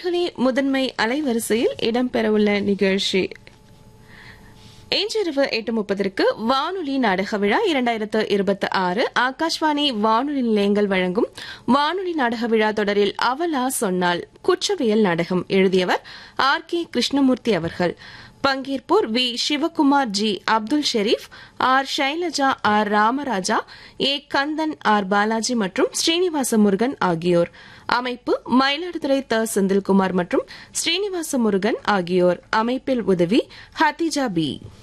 நேர்களே முதன்மை அலைவரிசையில் இடம்பெறவுள்ள நிகழ்ச்சி இன்றிரவு எட்டு முப்பதற்கு வானொலி நாடக விழா இரண்டாயிரத்து இருபத்தி ஆறு ஆகாஷ்வாணி வானொலி நிலையங்கள் வழங்கும் வானொலி நாடக விழா தொடரில் அவலா சொன்னால் குற்றவியல் நாடகம் எழுதியவர் ஆர் கே கிருஷ்ணமூர்த்தி அவர்கள் பங்கேற்போர் V Sivakumar G Abdul Sharif R Shailaja R Ramaraja A Kandan R Balaji மற்றும் ஸ்ரீனிவாச முருகன் ஆகியோர் அமைப்பு மயிலாடுதுறை த செந்தில்குமார் மற்றும் ஸ்ரீனிவாச முருகன் ஆகியோர் அமைப்பில் உதவி ஹத்திஜா பி